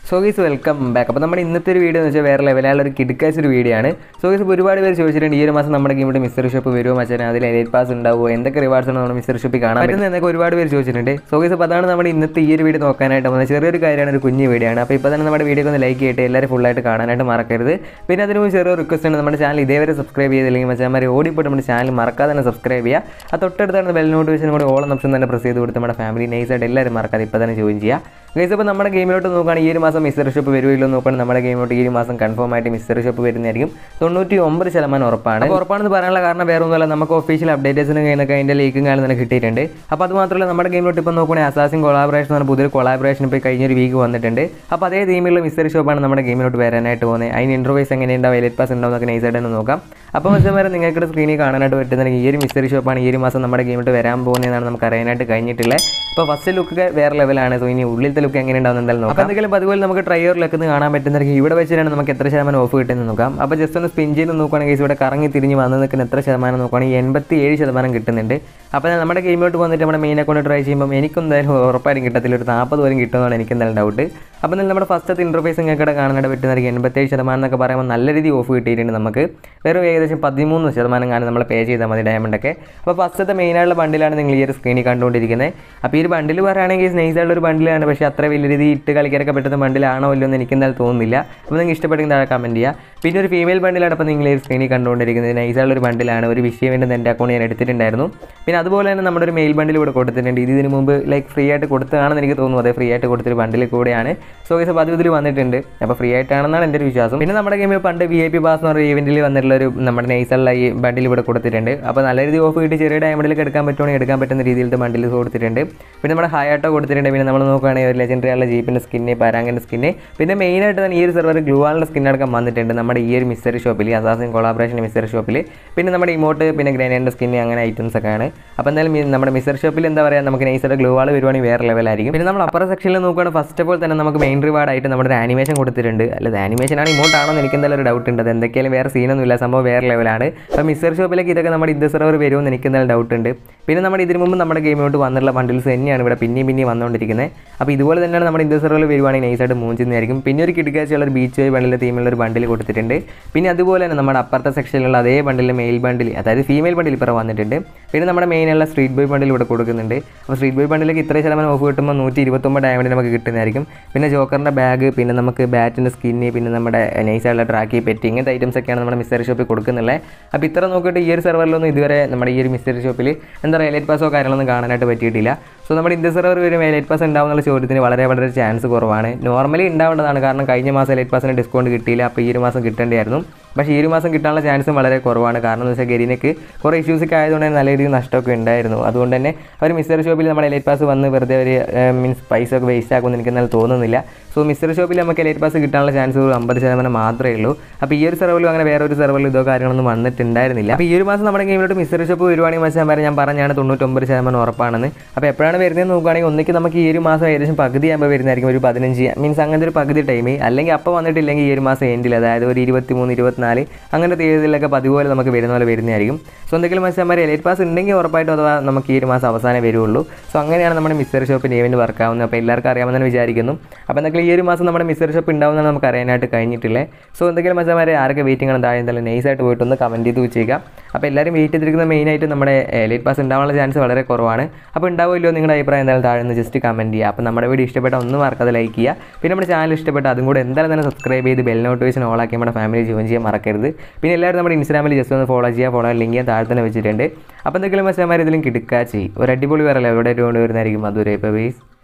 so ഗീസ് welcome back അപ്പോൾ നമ്മുടെ ഇന്നത്തെ ഒരു വീഡിയോ എന്ന് വെച്ചാൽ വേറെ ലെവലുള്ള ഒരു കിടക്കാച്ച ഒരു വീഡിയോ ആണ് സോ ഗീസ് ഒരുപാട് പേര് ചോദിച്ചിട്ടുണ്ട് ഈ ഒരു മാസം നമ്മുടെ ഗെയിമിൻ്റെ മിസ്റ്റർ ഷോപ്പ് വരുമോ മച്ചാൻ അതിൽ എലൈറ്റ് പാസ് ഉണ്ടാവുമോ എന്തൊക്കെ റിവാർഡ്സ് ആണ് നമ്മുടെ മിസ്റ്റർ ഷോപ്പിൽ കാണാൻ പറ്റുന്നത് എന്നൊക്കെ ഒരുപാട് പേര് ചോദിച്ചിട്ടുണ്ട് സോ ഗീസ് അപ്പോൾ അതാണ് നമ്മുടെ ഇന്നത്തെ ഈ ഒരു വീഡിയോ നോക്കാനായിട്ട് വന്നത് ചെറിയൊരു കാര്യമാണ് ഒരു കുഞ്ഞു വീഡിയോ ആണ് അപ്പോൾ ഇപ്പോൾ തന്നെ നമ്മുടെ വീഡിയോ ഒന്ന് ലൈക്ക് ചെയ്തിട്ട് എല്ലാവരും ഫുള്ളായിട്ട് കാണാനായിട്ട് മറക്കരുത് പിന്നെ അതിന് മുമ്പ് ചെറിയ റിക്വസ്റ്റ് ഉണ്ട് നമ്മുടെ ചാനൽ ഇതേവരെ സബ്സ്ക്രൈബ് ചെയ്തില്ലെങ്കിൽ മച്ചാന്മാരെ ഓടിപ്പോയിട്ട് നമ്മുടെ ചാനൽ മറക്കാതെ തന്നെ സബ്സ്ക്രൈബ് ചെയ്യുക ആ തൊട്ടടുത്താണ് ബെൽ നോട്ടിഫിക്കേഷൻ കൂടി ഓളം ഓപ്ഷൻ തന്നെ പ്രസ് ചെയ്ത് കൊടുത്ത് നമ്മുടെ ഫാമിലി നൈസായിട്ട് എല്ലാവരും മറക്കാതെ ഇപ്പോൾ തന്നെ ജോയിൻ ചെയ്യുക ഗൈസ് അപ്പോൾ നമ്മുടെ ഗെയിമിലോട്ട് നോക്കുകയാണെങ്കിൽ ഈ ഒരു മാസം മിസ്റ്റർ ഷോപ്പ് വരുമല്ലോ നോക്കുകയാണെങ്കിൽ നമ്മുടെ ഗെയിമിലോട്ട് ഈ ഒരു മാസം കൺഫേം ആയിട്ട് മിസ്റ്റർ ഷോപ്പ് വരുന്നതായിരിക്കും തൊണ്ണൂറ്റി ഒമ്പത് ശതമാനം ഉറപ്പാണ് അപ്പോൾ ഉറപ്പാണെന്ന് പറയാനുള്ള കാരണം വേറെ ഒന്നുമല്ല നമുക്ക് ഒഫീഷ്യൽ അപ്ഡേറ്റ്സിന് കഴിഞ്ഞൊക്കെ അതിൻ്റെ ലീക്കും കാലം തന്നെ കിട്ടിയിട്ടുണ്ട് അപ്പോൾ അത് മാത്രമല്ല നമ്മുടെ ഗെയിമിലോട്ട് ഇപ്പോൾ നോക്കുകയാണെങ്കിൽ അസാസിൻ കൊളാബറേഷൻ എന്ന് പറഞ്ഞ പുതിയൊരു കൊളാബറേഷൻ ഇപ്പോൾ കഴിഞ്ഞൊരു വീക്ക് വന്നിട്ടുണ്ട് അപ്പോൾ അതേ തീമിലുള്ള മിസ്റ്റർ ഷോപ്പാണ് നമ്മുടെ ഗെയിമിലോട്ട് വരാനായിട്ട് പോകുന്നത് അതിന് ഇൻ്റർവൈസ് എങ്ങനെയുണ്ടാവും വൈലറ്റ് പാസ് ഉണ്ടാവും എന്നൊക്കെ നൈസായിട്ട് തന്നെ നോക്കാം അപ്പോൾ മറ്റേ വരെ നിങ്ങൾക്ക് സ്ക്രീനിൽ കാണാനായിട്ട് പറ്റുന്നുണ്ടെങ്കിൽ ഈ ഒരു മിസ്റ്ററി ഷോപ്പാണ് ഈ ഒരു മാസം നമ്മുടെ ഗെയിമിലോട്ട് വരാൻ പോകുന്നതെന്നാണ് നമുക്ക് അറിയാനായിട്ട് കഴിഞ്ഞിട്ടുള്ളത് അപ്പോൾ ഫസ്റ്റ് ലുക്ക് വേറെ ലെവലാണ് സോ ഇനി ഉള്ളിലത്തെ ലുക്ക് എങ്ങനെ ഉണ്ടാവും എന്തായാലും നോക്കാം അപ്പോൾ എന്തെങ്കിലും അതുപോലെ നമുക്ക് ട്രയർ ലുക്ക് കാണാൻ പറ്റുന്നതായിരിക്കും ഇവിടെ വെച്ചിട്ടാണ് നമുക്ക് എത്ര ശതമാനം ഓഫ് കിട്ടുന്നത് നോക്കാം അപ്പോൾ ജസ്റ്റ് ഒന്ന് സ്പിൻ ചെയ്ത് നോക്കുകയാണെങ്കിൽ ഇവിടെ കറങ്ങി തിരിഞ്ഞ് വന്ന് നിൽക്കുന്ന എത്ര ശതമാനം നോക്കുകയാണെങ്കിൽ എൺപത്തി ഏഴ് ശതമാനം കിട്ടുന്നുണ്ട് അപ്പോൾ നമ്മുടെ ഗെയിമിലോട്ട് വന്നിട്ട് നമ്മുടെ മെയിൻ അക്കൗണ്ട് ട്രൈ ചെയ്യുമ്പോൾ എനിക്കെന്തായാലും ഉറപ്പായിട്ടും കിട്ടത്തില്ല ഒരു നാൽപ്പത് വരും കിട്ടുമെന്നാണ് എനിക്ക് എന്തായാലും ഡൗട്ട് അപ്പോൾ എന്നാൽ നമ്മുടെ ഫസ്റ്റത്തെ ഇൻ്റർഫേസ് നിങ്ങൾക്ക് കാണാനായിട്ട് പറ്റുന്നതായിരിക്കും എൺപത്തേഴ് ശതമാനം എന്നൊക്കെ പറയുമ്പോൾ നല്ല രീതിയിൽ ഓഫ് കിട്ടിയിട്ടുണ്ട് നമുക്ക് വെറും ഏകദേശം പതിമൂന്ന് ശതമാനം കാണാൻ നമ്മൾ പേ ചെയ്താൽ മതി ഡയമണ്ടൊക്കെ അപ്പോൾ ഫസ്റ്റത്തെ മെയിനായിട്ടുള്ള ബണ്ടിലാണ് നിങ്ങൾ ഈ ഒരു സ്ക്രീനിൽ കണ്ടുകൊണ്ടിരിക്കുന്നത് അപ്പോൾ ഈ ഒരു ബണ്ടിൽ പറയുകയാണെങ്കിൽ നൈസായിട്ടുള്ള ഒരു ബണ്ടിലാണ് പക്ഷേ അത്ര വലിയ രീതിയിൽ ഇട്ട് കളിക്കാനൊക്കെ പറ്റുന്ന ബണ്ടിലാണോ ഇല്ലയോ എന്ന് എനിക്ക് എന്തായാലും തോന്നുന്നില്ല അപ്പോൾ നിങ്ങൾക്ക് ഇഷ്ടപ്പെട്ടെങ്കിൽ താഴെ കമൻറ്റ് ചെയ്യുക പിന്നെ ഒരു ഫീമെയിൽ ബണ്ടിലാണ് അപ്പോൾ നിങ്ങൾ ഈ സ്ക്രീനിൽ കണ്ടുകൊണ്ടിരിക്കുന്നത് നൈസായിട്ടുള്ള ഒരു ബണ്ടിലാണ് ഒരു വിഷയം വേണ്ടി എൻ്റെ അക്കൗണ്ട് ഞാൻ എടുത്തിട്ടുണ്ടായിരുന്നു പിന്നെ അതുപോലെ തന്നെ നമ്മുടെ ഒരു മെയിൽ ബണ്ടിൽ ഇവിടെ കൊടുത്തിട്ടുണ്ട് ഇത് ഇതിന് മുമ്പ് ലൈക്ക് ഫ്രീ ആയിട്ട് കൊടുത്തതാണെന്ന് എനിക്ക് തോന്നുന്നു അതെ ഫ്രീ ആയിട്ട് കൊടുത്തൊരു ബണ്ടിൽ കൂടെയാണ് സോ ഗൈസ് അപ്പോൾ അത് ഇതിൽ വന്നിട്ടുണ്ട് അപ്പോൾ ഫ്രീ ആയിട്ടാണെന്നാണ് എൻ്റെ ഒരു വിശ്വാസം പിന്നെ നമ്മുടെ ഗെയിമിൽ പണ്ട് വി ഐ പി പാസ് എന്ന് പറയുന്ന ഇവൻറ്റിൽ വന്നിട്ടുള്ള ഒരു നമ്മുടെ നൈസുള്ള ഈ ബണ്ടിൽ ഇവിടെ കൊടുത്തിട്ടുണ്ട് അപ്പോൾ നല്ല രീതിയിൽ ഓഫ് കിട്ടി ചെറിയ ഡയമണ്ടിലേക്ക് എടുക്കാൻ പറ്റുവാണെങ്കിൽ എടുക്കാൻ പറ്റുന്ന രീതിയിലത്തെ ബണ്ടിൽ കൊടുത്തിട്ടുണ്ട് പിന്നെ നമ്മുടെ ഹയാട്ടോ കൊടുത്തിട്ടുണ്ട് പിന്നെ നമ്മൾ നോക്കുകയാണെങ്കിൽ ഒരു ലെജൻഡറി ആയുള്ള ജീപ്പിൻ്റെ സ്കിന്ന് പരാങ്ങിൻ്റെ സ്കിന്ന് പിന്നെ മെയിനായിട്ട് തന്നെ ഈ ഒരു സെർവർ ഗ്ലൂവാളിൻ്റെ സ്കിൻ അടക്കം വന്നിട്ടുണ്ട് നമ്മുടെ ഈ ഒരു മിസ്റ്ററി ഷോപ്പിൽ അസാസിൻ കൊളാബറേഷൻ മിസ്റ്ററി ഷോപ്പിൽ പിന്നെ നമ്മുടെ ഇമോട്ട് പിന്നെ ഗ്രനേഡിൻ്റെ സ്കിന്ന് അങ്ങനെ ഐറ്റംസ് ഒക്കെ ആണ് അപ്പോൾ എന്തായാലും ഈ നമ്മുടെ മിസ്റ്റർ ഷോപ്പിൽ എന്താ പറയുക നമുക്ക് നൈസായിട്ട് ഗ്ലൂ വാൾ വരുവാണെങ്കിൽ വേറെ ലെവലായിരിക്കും പിന്നെ നമ്മൾ അപ്പർ സെക്ഷനിൽ നോക്കുകയാണെങ്കിൽ ഫസ്റ്റ് ഓഫ് ഓൾ തന്നെ നമുക്ക് മെയിൻ റിവാർഡ് ആയിട്ട് നമ്മുടെ ഒരു ആനിമേഷൻ കൊടുത്തിട്ടുണ്ട് അല്ല ആനിമേഷൻ ആണ് ഇമോട്ട് ആണോ എന്ന് എനിക്ക് എന്തായാലും ഒരു ഡൗട്ട് ഉണ്ട് അത് എന്തൊക്കെയാലും വേറെ സീനൊന്നും ഇല്ല സംഭവം വേറെ ലെവലാണ് അപ്പോൾ മിസ്റ്റർ ഷോപ്പിലേക്ക് ഇതൊക്കെ നമ്മുടെ ഇത് സെർവർ വരുമെന്ന് എനിക്ക് എന്തായാലും ഡൗട്ട് ഉണ്ട് പിന്നെ നമ്മുടെ ഇതിന് മുമ്പ് നമ്മുടെ ഗെയിമിലോട്ട് വന്നിട്ടുള്ള ബണ്ടിൽസ് തന്നെയാണ് ഇവിടെ പിന്നെയും പിന്നെയും വന്നുകൊണ്ടിരിക്കുന്നത് അപ്പോൾ ഇതുപോലെ തന്നെയാണ് നമ്മുടെ ഇന്ത്യ സെർവറിൽ വരുവാണെങ്കിൽ നൈസായിട്ട് മൂഞ്ചുന്നതായിരിക്കും പിന്നെ ഒരു കിടക്കാച്ചുള്ള ഒരു ബീച്ച് വൈ ബണ്ടിലെ തീമിലുള്ള ഒരു ബണ്ടിൽ കൊടുത്തിട്ടുണ്ട് പിന്നെ അതുപോലെ തന്നെ നമ്മുടെ അപ്പുറത്തെ സെക്ഷനിലുള്ള അതേ ബണ്ടിൽ മെയിൽ ബണ്ടിൽ അതായത് ഫീമെയിൽ ബണ്ടിൽ ഇപ്പോൾ വന്നിട്ടുണ്ട് പിന്നെ നമ്മുടെ മെയിനുള്ള സ്ട്രീറ്റ് ബോയ് ബണ്ടിൽ ഇവിടെ കൊടുക്കുന്നുണ്ട് അപ്പോൾ സ്ട്രീറ്റ് ബോയ് ബണ്ടിലേക്ക് ഇത്ര ശതമാനം ഓഫ് കിട്ടുമ്പോൾ നൂറ്റി ഇരുപത്തൊമ്പത് ഡയമണ്ട് നമുക്ക് കിട്ടുന്നതായിരിക്കും പിന്നെ ജോക്കറിൻ്റെ ബാഗ് പിന്നെ നമുക്ക് ബാറ്റിൻ്റെ സ്കിന്ന് പിന്നെ നമ്മുടെ നൈസായിട്ടുള്ള ട്രാക്കി പെറ്റി ഇങ്ങനത്തെ ഐറ്റംസ് ഒക്കെയാണ് നമ്മുടെ മിസ്റ്ററി ഷോപ്പിൽ കൊടുക്കുന്നുള്ളത് അപ്പോൾ ഇത്ര നോക്കിയിട്ട് ഈ ഒരു സെർവറിലൊന്നും ഇതുവരെ നമ്മുടെ ഈ ഒരു മിസ്റ്ററി ഷോപ്പിൽ എന്താ പറയുക എലൈറ്റ് പാസോ കാര്യങ്ങളൊന്നും കാണാനായിട്ട് പറ്റിയിട്ടില്ല സോ നമ്മുടെ ഇന്ത്യ സെർവർ വരും എലൈറ്റ് പാസ് ഉണ്ടാവുന്നുള്ള ചോദ്യത്തിന് വളരെ വളരെ ചാൻസ് കുറവാണ് നോർമലി ഉണ്ടാവേണ്ടതാണ് കാരണം കഴിഞ്ഞ മാസം എലൈറ്റ് പാസിന് ഡിസ്കൗണ്ട് കിട്ടിയില്ല അപ്പോൾ ഈ ഒരു മാസം കിട്ടേണ്ടിയായിരുന്നു പക്ഷേ ഈ ഒരു മാസം കിട്ടാനുള്ള ചാൻസും വളരെ കുറവാണ് കാരണം എന്ന് വെച്ചാൽ ഗരീനക്ക് കുറേ ഇഷ്യൂസൊക്കെ ആയതുകൊണ്ട് തന്നെ നല്ല രീതിയിൽ നഷ്ടമൊക്കെ ഉണ്ടായിരുന്നു അതുകൊണ്ട് തന്നെ അവർ മിസ്റ്റർ ഷോപ്പിൽ നമ്മുടെ എലൈറ്റ് പാസ് വന്ന് വെറുതെ ഒരു മീൻസ് പൈസ ഒക്കെ വേസ്റ്റ് ആക്കുമെന്ന് എനിക്ക് എന്നാൽ തോന്നുന്നില്ല സോ മിസ്റ്റർ ഷോപ്പിൽ നമുക്ക് എലൈറ്റ് പാസ് കിട്ടാനുള്ള ചാൻസ് ഒരു അമ്പത് ശതമാനം മാത്രമേ ഉള്ളൂ അപ്പോൾ ഈ ഒരു സെർവറിലും അങ്ങനെ വേറെ ഒരു സെർവറിൽ ഇതോ കാര്യങ്ങളൊന്നും വന്നിട്ടുണ്ടായിരുന്നില്ല അപ്പോൾ ഈ ഒരു മാസം നമ്മുടെ ഗെയിമിലോട്ട് മിസ്റ്റർ ഷോപ്പ് വരുവാണെങ്കിൽ വെച്ചാൽ വരെ ഞാൻ പറഞ്ഞാണ് തൊണ്ണൂറ്റൊമ്പത് ശതമാനം ഉറപ്പാണെന്ന് അപ്പോൾ എപ്പോഴാണ് വരുന്നത് നോക്കുകയാണെങ്കിൽ ഒന്നിക്ക് നമുക്ക് ഈ ഒരു മാസം ഏകദേശം പകുതി ആകുമ്പോൾ വരുന്നതായിരിക്കും ഒരു പതിനഞ്ച് മീൻസ് അങ്ങനത്തെ ഒരു പകുതി ടൈം അല്ലെങ്കിൽ അപ്പോൾ വന്നിട്ടില്ലെങ്കിൽ ഈ ഒരു മാസം എൻഡിൽ അതായത് ഒരു ഇരുപത്തി മൂന്ന് ഇരുപത്തിനാല് അങ്ങനത്തെ തീയതിയിലൊക്കെ പതിപോലെ നമുക്ക് വരുന്ന പോലെ വരുന്നതായിരിക്കും സോ എന്തെങ്കിലും മത്സ്യന്മാർ എലൈറ്റ് പാസ് ഉണ്ടെങ്കിൽ ഉറപ്പായിട്ടും അഥവാ നമുക്ക് ഈ ഒരു മാസം അവസാനം വരുള്ളൂ സോ അങ്ങനെയാണ് നമ്മുടെ മിസ്റ്റർ ഷോപ്പിൻ്റെ ഇവൻറ്റ് വർക്ക് ആവുന്നത് അപ്പോൾ എല്ലാവർക്കും അറിയാമെന്ന് വിചാരിക്കുന്നു അപ്പോൾ എന്തെങ്കിലും ഈ ഒരു മാസം നമ്മുടെ മിസ്റ്റർ ഷോപ്പ് ഉണ്ടാവുന്നതാണ് നമുക്ക് അറിയാനായിട്ട് കഴിഞ്ഞിട്ടില്ലേ സോ എന്തെങ്കിലും മത്സ്യന്മാരെ ആരൊക്കെ വെയിറ്റിംഗ് ആണ് താഴെ എന്തായാലും നൈസായിട്ട് പോയിട്ടൊന്ന് കമൻറ്റ് ചെയ്ത് വെച്ചേക്കാം അപ്പോൾ എല്ലാവരും വെയിറ്റ് ചെയ്തിരിക്കുന്ന മെയിനായിട്ട് നമ്മുടെ എലൈറ്റ് പാസ് ഉണ്ടാവാനുള്ള ചാൻസ് വളരെ കുറവാണ് അപ്പോൾ ഉണ്ടാവുമല്ലോ നിങ്ങളുടെ അഭിപ്രായം എന്തായാലും താഴെ നിന്ന് ജസ്റ്റ് കമൻറ്റ് ചെയ്യുക അപ്പോൾ നമ്മുടെ വീഡിയോ ഇഷ്ടപ്പെട്ട ഒന്നും മറക്കാതെ ലൈക്ക് ചെയ്യുക പിന്നെ നമ്മുടെ ചാനൽ ഇഷ്ടപ്പെട്ട അതും കൂടെ എന്തായാലും തന്നെ സബ്സ്ക്രൈബ് ചെയ്ത് ബെൽ നോട്ടിഫിക്കേഷൻ ഓൾ ആക്കി നമ്മുടെ ഫാമിലി ജോയിൻ ചെയ്യാൻ മറക്കരുത് പിന്നെ എല്ലാവരും നമ്മുടെ ഇൻസ്റ്റാഗ്രാമിൽ ജസ്റ്റ് ഒന്ന് ഫോളോ ചെയ്യുക ഫോളോ ലിങ്ക് ഞാൻ താഴെ തന്നെ വെച്ചിട്ടുണ്ട് അപ്പോൾ എന്തെങ്കിലും മെസ്സേജ് ഇതിലും കിടക്കുക ചെയ്യും ഒരു അടിപൊളി വേറെ എവിടെ കൊണ്ടുവരുന്നതായിരിക്കും അതുവരെ ഇപ്പോൾ ബേസ്